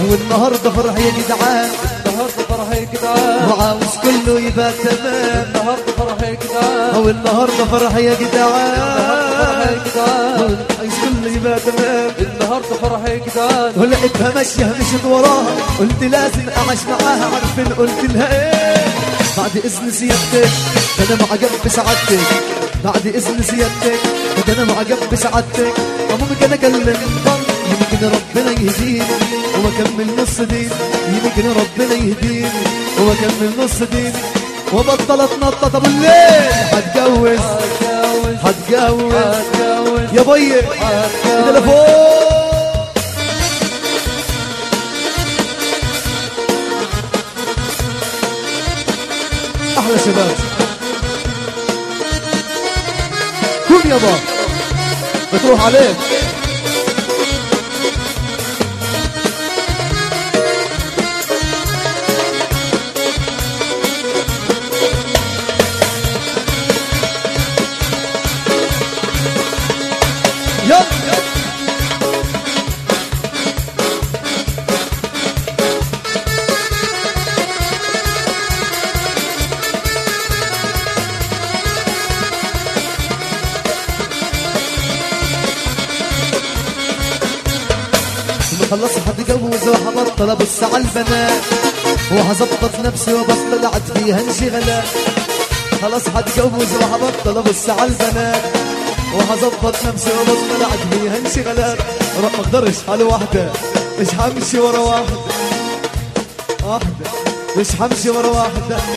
والنهارده فرح يا جدعان النهارده فرح يا جدعان وعاوز كله يبقى تمام النهارده فرح يا جدعان او النهارده فرح يا النهارده فرح يا جدعان جدعان عايز كله يبقى تمام النهارده فرح يا جدعان ولقيتها ماشية مشيت وراها قلت لازم أعيش معاها عارفين قلت لها إيه بعد إذن سيادتك ده أنا معجب بسعادتك بعد إذن سيادتك ده أنا معجب بسعادتك وممكن أنا أكلم بنك يمكن ربنا يهديني وما كمل نص دين يمكن ربنا يهديني وما كمل نص دين وبطل اتنطط ابو الليل هتجوز هتجوز هتجوز هتجوز يا بي هتجوز. ده لفوق احلى شباب كل يابا بتروح عليك يلا خلص هتجوز وهبطل ابص على البنات وهظبط نفسي وبطل قعد فيها انشغالات خلاص هتجوز وهبطل ابص على البنات وهظبط نفسي وبطل قعد فيها انشغالات ما اقدرش على واحدة مش همشي ورا واحدة واحدة مش همشي ورا واحدة